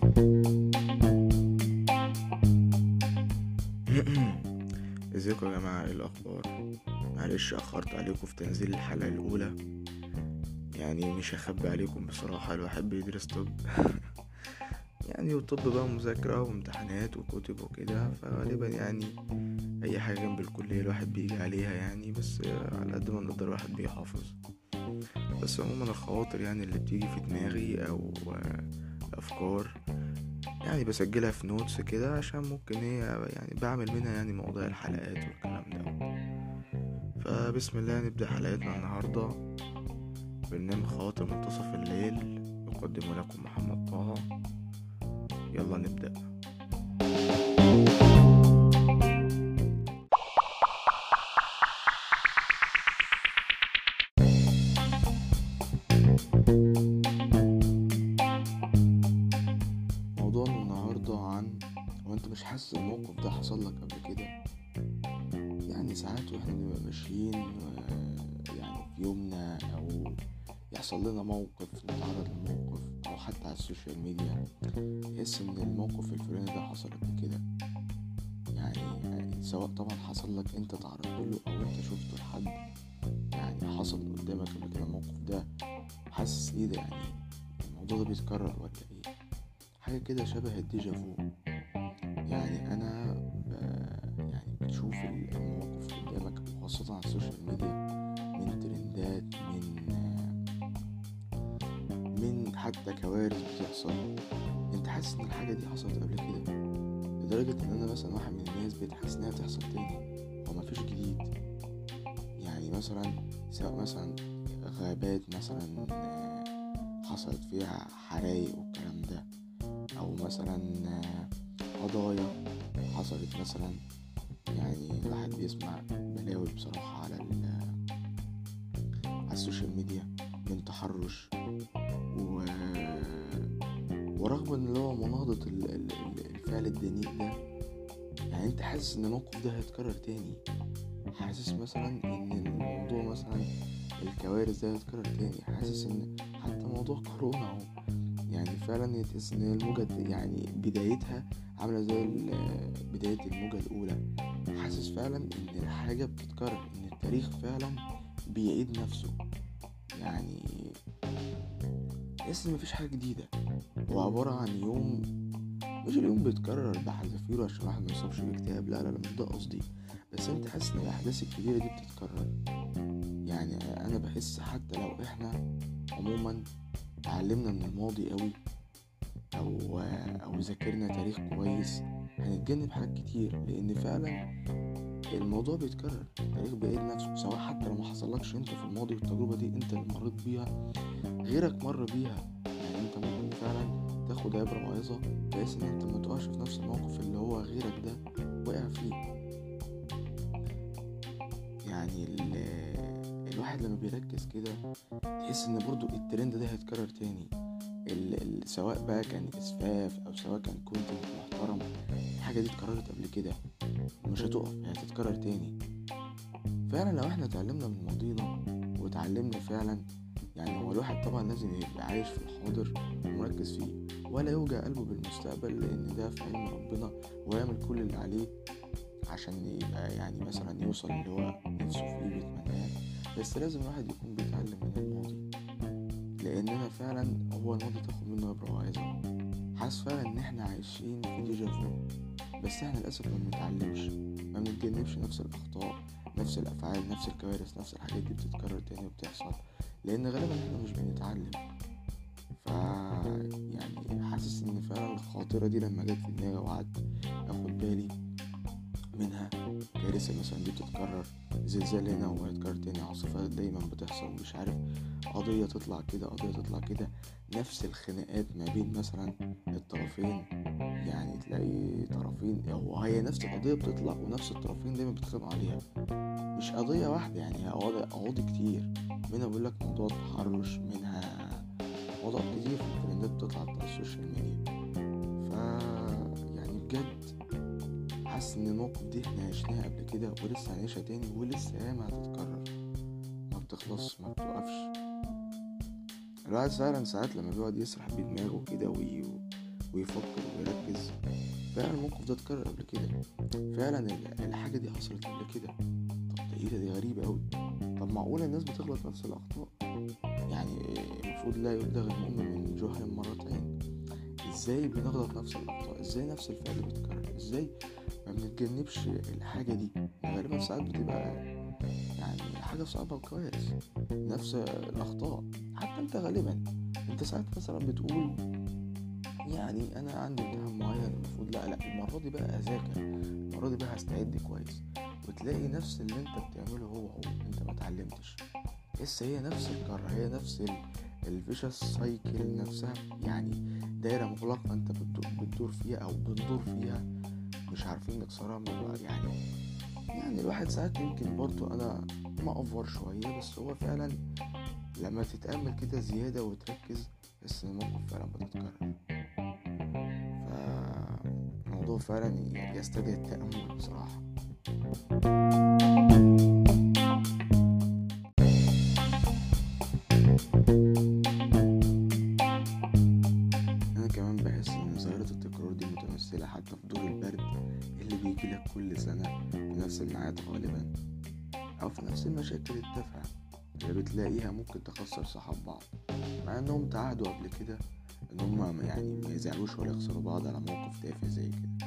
ازيكم يا جماعة ايه الأخبار معلش أخرت عليكم في تنزيل الحلقة الأولى يعني مش هخبي عليكم بصراحة الواحد بيدرس طب يعني وطب بقى مذاكرة وامتحانات وكتب وكده فغالبا يعني أي حاجة جنب الكلية الواحد بيجي عليها يعني بس على قد ما نقدر الواحد بيحافظ بس عموما الخواطر يعني اللي بتيجي في دماغي أو الأفكار يعني بسجلها في نوتس كده عشان ممكن هي يعني بعمل منها يعني مواضيع الحلقات والكلام ده فبسم الله نبدأ حلقتنا النهاردة برنامج خواطر منتصف الليل يقدمه لكم محمد طه يلا نبدأ موضوعنا النهاردة عن هو انت مش حاسس الموقف ده حصل لك قبل كده يعني ساعات واحنا بنبقى ماشيين و- يعني في يومنا او يحصل لنا موقف نتعرض لموقف او حتى على السوشيال ميديا تحس ان الموقف الفلاني ده حصل قبل كده يعني سواء طبعا حصل لك انت تعرضت له او انت شفته لحد يعني حصل قدامك قبل كده الموقف ده حاسس ايه ده يعني الموضوع ده بيتكرر ولا ايه حاجة كده شبه الديجا فو يعني أنا ب... يعني بتشوف المواقف قدامك خاصة على السوشيال ميديا من ترندات من من حتى كوارث بتحصل انت حاسس ان الحاجة دي حصلت قبل كده لدرجة ان انا مثلا واحد من الناس بتحس انها تحصل تاني هو مفيش جديد يعني مثلا سواء مثلا غابات مثلا آه، حصلت فيها حرايق والكلام ده او مثلا آه، قضايا حصلت مثلا يعني الواحد بيسمع بلاوي بصراحة على ال على السوشيال ميديا من تحرش و ورغم ان اللي هو مناهضة ال- ال- ال- الفعل الدنيء ده يعني انت حاسس ان الموقف ده هيتكرر تاني حاسس مثلا ان الموضوع مثلا الكوارث ده هيتكرر تاني حاسس ان حتى موضوع كورونا اهو يعني فعلا تحس ان الموجة دي يعني بدايتها عاملة زي ال- بداية الموجة الأولى حاسس فعلا إن الحاجة بتتكرر إن التاريخ فعلا بيعيد نفسه يعني تحس إن مفيش حاجة جديدة هو عبارة عن يوم مش اليوم بيتكرر بحذافيره عشان الواحد ما يصابش باكتئاب لا لا لا مش ده قصدي بس انت حاسس ان الاحداث الكبيرة دي بتتكرر يعني انا بحس حتى لو احنا عموما اتعلمنا من الماضي قوي او او ذاكرنا تاريخ كويس هنتجنب حاجات كتير لان فعلا الموضوع بيتكرر التاريخ بيعيد نفسه سواء حتى لو ما حصلكش انت في الماضي والتجربة دي انت اللي مريت بيها غيرك مر بيها يعني انت ممكن فعلا تاخد عبرة وعظة بحيث ان انت ما تقعش في نفس الموقف اللي هو غيرك ده وقع فيه يعني ال- الواحد لما بيركز كده تحس ان برضو الترند ده هيتكرر تاني ال ال سواء بقى كان اسفاف او سواء كان كونتنت محترم الحاجه دي اتكررت قبل كده مش هتقف هي هتتكرر تاني فعلا لو احنا اتعلمنا من ماضينا وتعلمنا فعلا يعني هو الواحد طبعا لازم يبقى عايش في الحاضر ومركز فيه ولا يوجع قلبه بالمستقبل لان ده في علم ربنا ويعمل كل اللي عليه عشان يبقى يعني مثلا يوصل اللي هو نفسه فيه بيتمناه بس لازم الواحد يكون بيتعلم من الماضي لاننا فعلا هو الماضي تاخد منه عبرة وعظة حاسس فعلا ان احنا عايشين في ديجا فو بس احنا للاسف ما بنتعلمش ما بنتجنبش نفس الاخطاء نفس الافعال نفس الكوارث نفس الحاجات دي بتتكرر تاني وبتحصل لان غالبا احنا مش بنتعلم ف يعني حاسس ان فعلا الخاطرة دي لما جت في دماغي وقعدت اخد بالي منها كارثة مثلا دي بتتكرر زلزال هنا وهيتكرر تاني عاصفة دايما بتحصل مش عارف قضية تطلع كده قضية تطلع كده نفس الخناقات ما بين مثلا الطرفين يعني تلاقي طرفين او هي نفس القضية بتطلع ونفس الطرفين دايما بيتخانقوا عليها مش قضية واحدة يعني هي قواضي قواضي كتير منها بيقول لك موضوع التحرش منها مواضيع كتير في الترندات بتطلع على السوشيال ميديا ف يعني بجد حاسس ان الموقف دي احنا عشناها قبل كده ولسه هنعيشها تاني ولسه ياما هتتكرر ما بتخلصش ما بتوقفش الواحد فعلا ساعات لما بيقعد يسرح بدماغه كده وي... ويفكر ويركز فعلا الموقف ده اتكرر قبل كده فعلا ال- الحاجة دي حصلت قبل كده طب ده ايه ده دي غريبة أوي طب معقولة الناس بتغلط نفس الأخطاء يعني المفروض لا يلدغ المؤمن من جحر مرتين ازاي بنغلط نفس الأخطاء ازاي نفس الفعل بيتكرر ازاي ما بنتجنبش الحاجة دي غالبا ساعات بتبقى يعني حاجة صعبة وكوارث نفس الأخطاء حتى أنت غالبا أنت ساعات مثلا بتقول يعني أنا عندي امتحان معين المفروض لا لا المرة دي بقى أذاكر المرة دي بقى هستعد كويس وتلاقي نفس اللي أنت بتعمله هو هو أنت ما اتعلمتش لسه هي نفس الكرة هي نفس الفيشس سايكل نفسها يعني دايرة مغلقة أنت بتدور, بتدور فيها أو بندور فيها مش عارفين نكسرها من بعض يعني يعني الواحد ساعات يمكن برضو أنا ما أفور شوية بس هو فعلا لما تتأمل كده زيادة وتركز تحس إن الموقف فعلا بتتكرر فالموضوع فعلا يستدعي التأمل بصراحة أنا كمان بحس إن ظاهرة التكرار دي متمثلة حتى في دور البرد اللي بيجيلك كل سنة في نفس الميعاد غالبا أو في نفس المشاكل التافهة اللي بتلاقيها ممكن تخسر صحاب بعض مع إنهم تعهدوا قبل كده إن هما يعني ما يزعلوش ولا يخسروا بعض على موقف تافه زي كده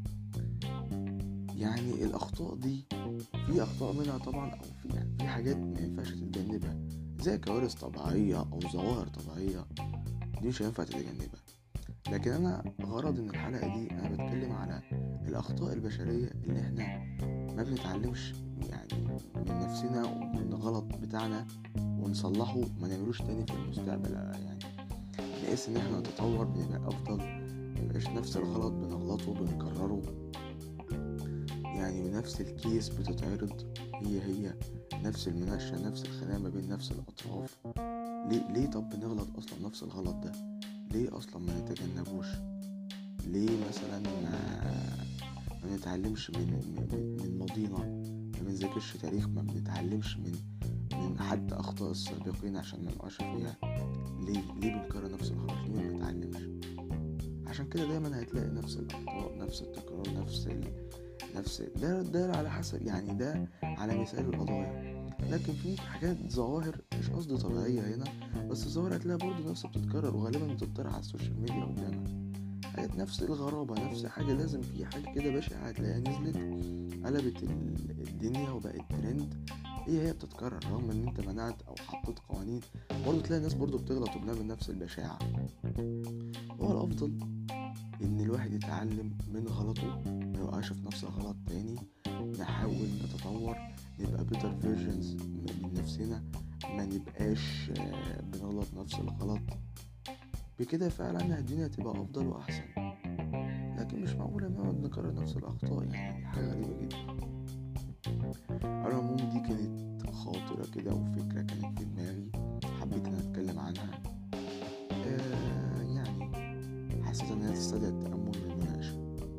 يعني الأخطاء دي في أخطاء منها طبعا أو في يعني في حاجات ما ينفعش تتجنبها زي كوارث طبيعية أو ظواهر طبيعية دي مش هينفع تتجنبها لكن انا غرض من الحلقه دي انا بتكلم على الاخطاء البشريه اللي احنا ما بنتعلمش يعني من نفسنا ومن الغلط بتاعنا ونصلحه ما نعملوش تاني في المستقبل يعني بحيث ان احنا نتطور بنبقى افضل ميبقاش نفس الغلط بنغلطه بنكرره يعني ونفس الكيس بتتعرض هي هي نفس المناقشة نفس الخناقة ما بين نفس الأطراف ليه ليه طب بنغلط أصلا نفس الغلط ده ليه اصلا ما نتجنبوش ليه مثلا ما, ما نتعلمش من من, من ماضينا ما بنذاكرش تاريخ ما بنتعلمش من من حتى اخطاء السابقين عشان ما نقعش فيها ليه ليه بنكرر نفس الغلط ليه ما بنتعلمش عشان كده دايما هتلاقي نفس الاخطاء نفس التكرار نفس ال... نفس ده ده على حسب يعني ده على مثال القضايا لكن في حاجات ظواهر مش قصدي طبيعية هنا بس الظواهر هتلاقيها برضه نفسها بتتكرر وغالبا بتطرح على السوشيال ميديا قدامك حاجات نفس الغرابة نفس حاجة لازم في حاجة كده بشعة هتلاقيها نزلت قلبت الدنيا وبقت ترند هي هي بتتكرر رغم ان انت منعت او حطيت قوانين برضه تلاقي الناس برضه بتغلط وبنعمل نفس البشاعة هو الافضل ان الواحد يتعلم من غلطه ما يوقعش في نفس الغلط تاني نحاول نتطور نبقى بيتر فيرجنز من نفسنا ما نبقاش بنغلط نفس الغلط بكده فعلا الدنيا هتبقى افضل واحسن لكن مش معقولة نقعد نكرر نفس الاخطاء يعني حاجة غريبة جدا على العموم دي كانت خاطرة كده وفكرة كانت في دماغي حبيت ان اتكلم عنها آه يعني حسيت انها تستدعي التأمل والمناقشة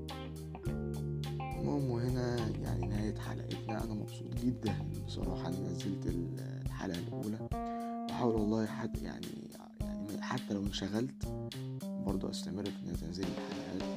المهم وهنا يعني نهاية حلقتنا أنا مبسوط جدا بصراحة إني نزلت الحلقة الأولى بحاول والله حتى يعني يعني حتى لو انشغلت برضو أستمر في إن تنزيل الحلقات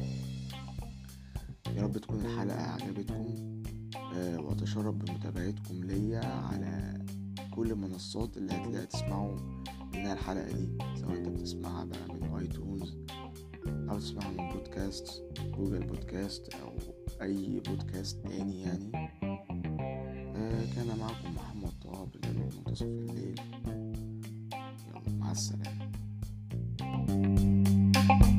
يا رب تكون الحلقة عجبتكم أه وأتشرف بمتابعتكم ليا على كل المنصات اللي هتلاقي تسمعوا منها الحلقة دي سواء أنت بتسمعها بقى من ايتونز أو تسمعها من بودكاست جوجل بودكاست أو أي بودكاست تاني يعني آه كان معكم محمد طه برنامج منتصف الليل يلا مع السلامة